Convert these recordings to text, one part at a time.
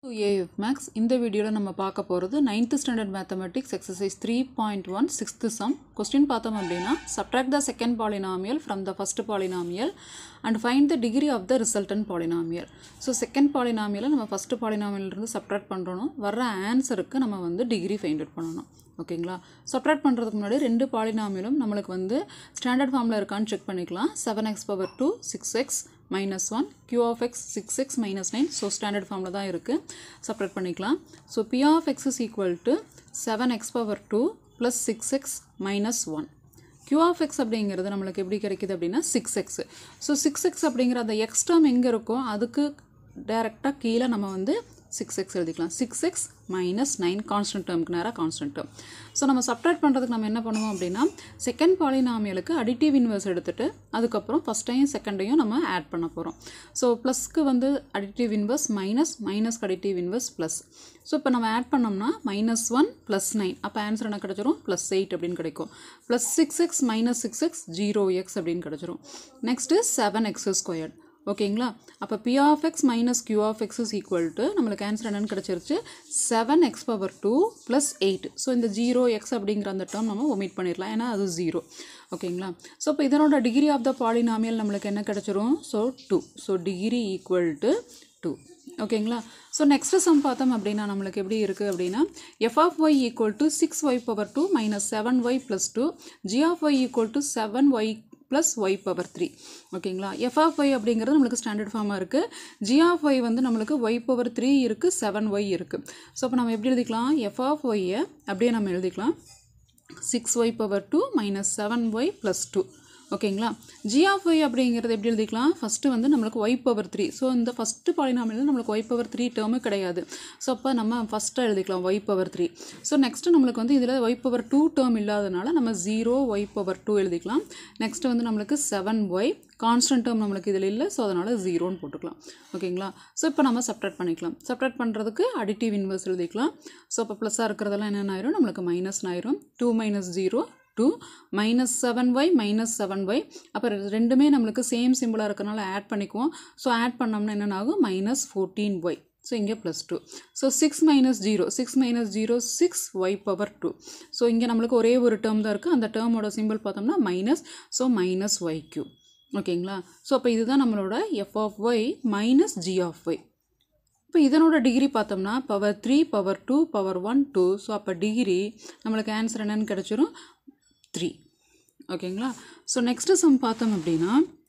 AF maths இந்த வீடியோவில் நம்ம பார்க்க போகிறது ninth standard mathematics exercise three point one sixth sum question பார்த்தோம் அப்படின்னா subtract the second polynomial from the first polynomial and find the degree of the resultant polynomial so second பாலினாமியலை நம்ம first பாலினாமியலிருந்து subtract பண்ணுறோம் வர்ற ஆன்சருக்கு நம்ம வந்து டிகிரி ஃபைண்ட் அவுட் பண்ணணும் ஓகேங்களா சப்ட்ராக்ட் பண்ணுறதுக்கு முன்னாடி ரெண்டு பாலினாமியலும் நம்மளுக்கு வந்து ஸ்டாண்டர்ட் ஃபார்மில் இருக்கான்னு செக் பண்ணிக்கலாம் seven x power two six x minus one q of x six x minus nine so standard ஃபார்மில் தான் இருக்குது செப்பரேட் பண்ணிக்கலாம் so p of x is equal to seven x power two plus six x minus one q of x அப்படிங்கிறது நம்மளுக்கு எப்படி கிடைக்குது அப்படின்னா six x so six x அப்படிங்கிற அந்த எக்ஸ் டேர்ம் எங்கே இருக்கோ அதுக்கு டேரெக்டாக கீழே நம்ம வந்து சிக்ஸ் எக்ஸ் எழுதிக்கலாம் six x minus nine constant டேர்முக்கு நேராக கான்ஸ்டன்ட் டேர்ம் ஸோ நம்ம சப்ட்ராக்ட் பண்ணுறதுக்கு நம்ம என்ன பண்ணுவோம் அப்படின்னா செகண்ட் பாலினாமியலுக்கு அடிட்டிவ் இன்வர்ஸ் எடுத்துகிட்டு அதுக்கப்புறம் ஃபஸ்ட்டையும் செகண்டையும் நம்ம ஆட் பண்ண போகிறோம் ஸோ ப்ளஸ்க்கு வந்து அடிட்டிவ் இன்வர்ஸ் மைனஸ் மைனஸ்க்கு அடிட்டிவ் இன்வர்ஸ் ப்ளஸ் ஸோ இப்போ நம்ம ஆட் பண்ணோம்னா மைனஸ் ஒன் ப்ளஸ் நைன் அப்போ ஆன்சர் என்ன கிடச்சிரும் ப்ளஸ் எயிட் அப்படின்னு கிடைக்கும் plus six x minus six x zero x அப்படின்னு கிடச்சிரும் நெக்ஸ்ட்டு செவன் எக்ஸ் ஸ்கொயர்ட் ஓகேங்களா அப்போ p of x minus q of x is equal to நம்மளுக்கு ஆன்சர் என்னன்னு கிடச்சிருச்சு seven x power two plus eight so இந்த ஜீரோ எக்ஸ் அப்படிங்கிற அந்த டேர்ம் நம்ம ஒமிட் பண்ணிடலாம் ஏன்னா அது ஜீரோ ஓகேங்களா ஸோ இப்போ இதனோட டிகிரி ஆஃப் த பாலினாமியல் நம்மளுக்கு என்ன கிடச்சிரும் so two so degree equal to two ஓகேங்களா ஸோ நெக்ஸ்ட் சம் பார்த்தோம் அப்படின்னா நம்மளுக்கு எப்படி இருக்குது அப்படின்னா f of y equal to six y power two minus seven y plus two g of y equal to seven y plus y power three ஓகேங்களா f of y அப்படிங்கிறது நம்மளுக்கு standard ஃபார்மாக இருக்குது ஜி ஆஃப் ஒய் வந்து நம்மளுக்கு y power three இருக்குது seven y இருக்குது so அப்போ நம்ம எப்படி எழுதிக்கலாம் எஃப் ஆஃப் ஒய்யை அப்படியே நம்ம எழுதிக்கலாம் six y power two minus seven y plus two ஓகேங்களா ஜி ஆஃப் ஒய் அப்படிங்கிறது எப்படி எழுதிக்கலாம் ஃபஸ்ட்டு வந்து நம்மளுக்கு ஒய் பவர் த்ரீ ஸோ இந்த ஃபஸ்ட்டு பாலினாமியில் நம்மளுக்கு ஒய் பவர் த்ரீ டேர்மு கிடையாது ஸோ அப்போ நம்ம ஃபஸ்ட்டாக எழுதிக்கலாம் y power three so next நம்மளுக்கு வந்து இதில் ஒய் பவர் டூ டேர்ம் இல்லாதனால நம்ம ஜீரோ ஒய் பவர் டூ எழுதிக்கலாம் நெக்ஸ்ட்டு வந்து நம்மளுக்கு செவன் ஒய் கான்ஸ்டன்ட் டேர்ம் நம்மளுக்கு இதில் இல்லை ஸோ அதனால் ஜீரோன்னு போட்டுக்கலாம் ஓகேங்களா ஸோ இப்போ நம்ம சப்ரேட் பண்ணிக்கலாம் சப்ரேட் பண்ணுறதுக்கு அடிட்டிவ் இன்வர்ஸ் எழுதிக்கலாம் ஸோ இப்போ ப்ளஸ்ஸாக இருக்கிறதெல்லாம் என்னென்ன ஆயிரும் நம்மளுக்கு மைனஸ் ஆயிரும் two minus zero two minus seven y minus seven y அப்போ ரெண்டுமே நம்மளுக்கு சேம் சிம்பிளாக இருக்கிறனால ஆட் பண்ணிக்குவோம் ஸோ ஆட் பண்ணோம்னா என்னென்ன ஆகும் மைனஸ் ஃபோர்டீன் ஒய் ஸோ இங்கே plus two so six minus zero six minus zero six y power two so இங்கே நம்மளுக்கு ஒரே ஒரு டேர்ம் தான் இருக்குது அந்த டேர்மோட சிம்பிள் பார்த்தோம்னா minus so minus y cube ஓகேங்களா ஸோ அப்போ இதுதான் நம்மளோட f of y minus g of y இப்போ இதனோட டிகிரி பார்த்தோம்னா power three power two power one two so அப்போ டிகிரி நம்மளுக்கு ஆன்சர் என்னன்னு கிடச்சிரும் த்ரீ ஓகேங்களா ஸோ நெக்ஸ்ட்டு சம் பார்த்தோம் அப்படின்னா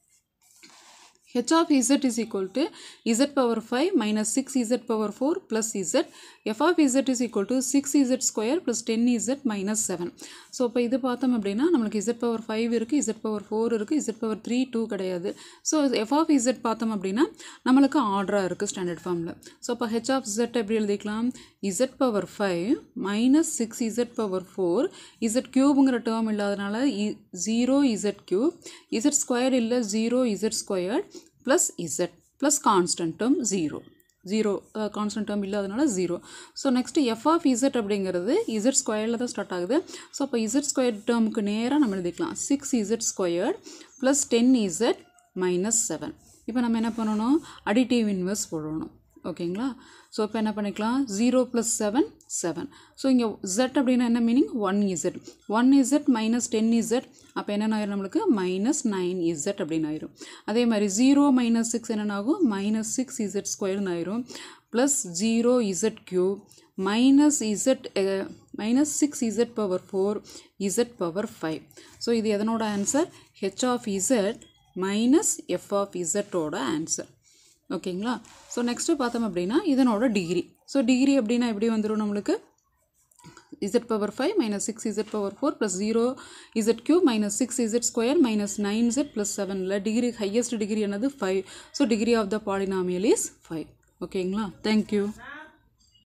h of z is equal to z power 5 minus 6z power 4 plus z f of z is equal to 6z square plus 10z minus 7 so இப்போ இது பார்த்தோம் அப்படின்னா நம்மளுக்கு z பவர் ஃபைவ் இருக்குது z power four இருக்குது z power three two கிடையாது so f of z பார்த்தோம் அப்படின்னா நம்மளுக்கு ஆர்டராக இருக்குது ஸ்டாண்டர்ட் ஃபார்மில் ஸோ அப்போ ஹெச் ஆஃப் z எப்படி எழுதிக்கலாம் z power five minus six z power four z க்யூபுங்கிற டேர்ம் இல்லாதனால zero z cube z square இல்லை zero z squared plus z plus constant term zero zero constant term இல்லாதனால zero so next f of z அப்படிங்கிறது z ஸ்கொயரில் தான் start ஆகுது so அப்போ Z square டேர்முக்கு நேராக நம்ம எழுதிக்கலாம் six z squared plus ten z minus seven இப்போ நம்ம என்ன பண்ணணும் அடிட்டிவ் இன்வெர்ஸ் போடணும் ஓகேங்களா ஸோ இப்போ என்ன பண்ணிக்கலாம் zero plus seven seven so இங்கே ஜெட் அப்படின்னா என்ன meaning one z one z minus ten z அப்போ என்னென்ன ஆயிரும் நம்மளுக்கு மைனஸ் நைன் இசட் அப்படின்னு ஆயிரும் அதே மாதிரி ஜீரோ மைனஸ் சிக்ஸ் என்னென்ன ஆகும் மைனஸ் சிக்ஸ் இசட் ஸ்கொயர்னு ஆயிரும் plus zero z cube minus z minus six z power four z power five so இது எதனோட answer h of z minus f of இசட்டோட ஆன்சர் ஓகேங்களா ஸோ நெக்ஸ்ட்டு பார்த்தோம் அப்படின்னா இதனோட டிகிரி ஸோ டிகிரி அப்படின்னா எப்படி வந்துடும் நம்மளுக்கு z power five minus six z power four plus zero z cube minus six z square minus nine z plus செவனில் டிகிரி ஹையஸ்ட் டிகிரி என்னது five so degree of the polynomial is five ஓகேங்களா thank you